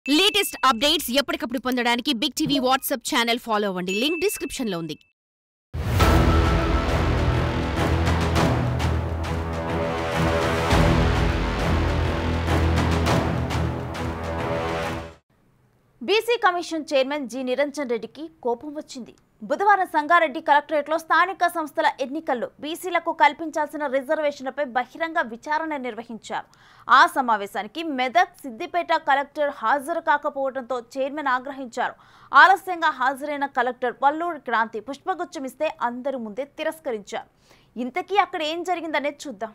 latest updates ఎప్పటికప్పుడు పొందడానికి big TV WhatsApp channel follow అవ్వండి లింక్ డిస్క్రిప్షన్ లో ఉంది BC commission chairman G Niranjan రెడ్డికి కోపం వచ్చింది బుధవారం సంగారెడ్డి కలెక్టరేట్లో స్థానిక సంస్థల ఎన్నికల్లో బీసీలకు కల్పించాల్సిన రిజర్వేషన్లపై బహిరంగ విచారణ నిర్వహించారు ఆ సమావేశానికి మెదక్ సిద్దిపేట కలెక్టర్ హాజరు కాకపోవడంతో చైర్మన్ ఆగ్రహించారు ఆలస్యంగా హాజరైన కలెక్టర్ వల్లూరి క్రాంతి పుష్పగుచ్చం ఇస్తే అందరి ముందే తిరస్కరించారు ఇంతకీ అక్కడ ఏం జరిగిందనేది చూద్దాం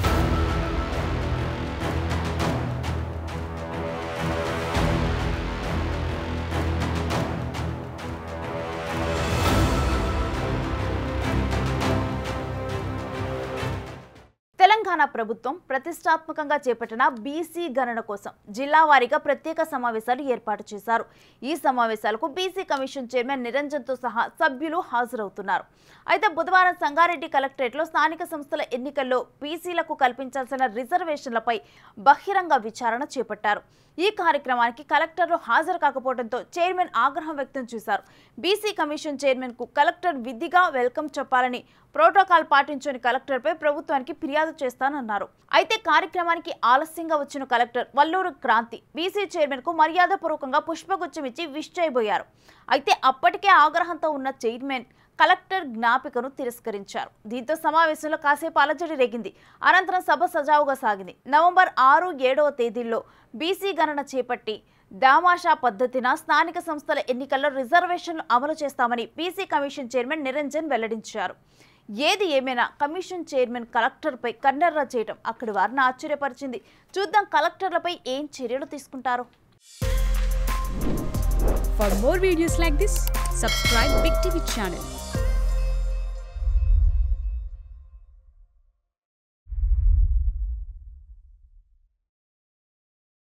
తెలంగాణ ప్రభుత్వం ప్రతిష్టాత్మకంగా చేపట్టిన బీసీ గణన కోసం జిల్లా వారీగా ప్రత్యేక సమావేశాలు ఏర్పాటు చేశారు ఈ సమావేశాలకు బీసీ కమిషన్ చైర్మన్ నిరంజన్తో సహా సభ్యులు హాజరవుతున్నారు అయితే బుధవారం సంగారెడ్డి కలెక్టరేట్లో స్థానిక సంస్థల ఎన్నికల్లో బీసీలకు కల్పించాల్సిన రిజర్వేషన్లపై బహిరంగ విచారణ చేపట్టారు ఈ కార్యక్రమానికి కలెక్టర్లు హాజరు కాకపోవడంతో చైర్మన్ ఆగ్రహం వ్యక్తం చేశారు బీసీ కమిషన్ చైర్మన్ కు కలెక్టర్ విధిగా వెల్కమ్ చెప్పాలని ప్రోటోకాల్ పాటించని కలెక్టర్పై ప్రభుత్వానికి ఫిర్యాదు చేస్తానన్నారు అయితే కార్యక్రమానికి ఆలస్యంగా వచ్చిన collector Valluru Kranthi BC chairman కు మర్యాదపూర్వకంగా పుష్పగుచ్చం ఇచ్చి విష్ చేయబోయారు అయితే అప్పటికే ఆగ్రహంతో ఉన్న చైర్మన్ కలెక్టర్ జ్ఞాపికను తిరస్కరించారు దీంతో సమావేశంలో కాసేపు అలజడి రేగింది అనంతరం సభ సజావుగా సాగింది నవంబర్ ఆరు ఏడవ తేదీల్లో బీసీ గణన చేపట్టి దామాషా పద్ధతిన స్థానిక సంస్థల ఎన్నికల్లో రిజర్వేషన్లు అమలు చేస్తామని బీసీ కమిషన్ చైర్మన్ నిరంజన్ వెల్లడించారు ఏది ఏమైనా కమిషన్ చైర్మన్ కలెక్టర్పై కన్నెర్ర చేయడం అక్కడి వారిని ఆశ్చర్యపరిచింది చూద్దాం కలెక్టర్లపై ఏం చర్యలు తీసుకుంటారు For more videos like this, subscribe Big TV channel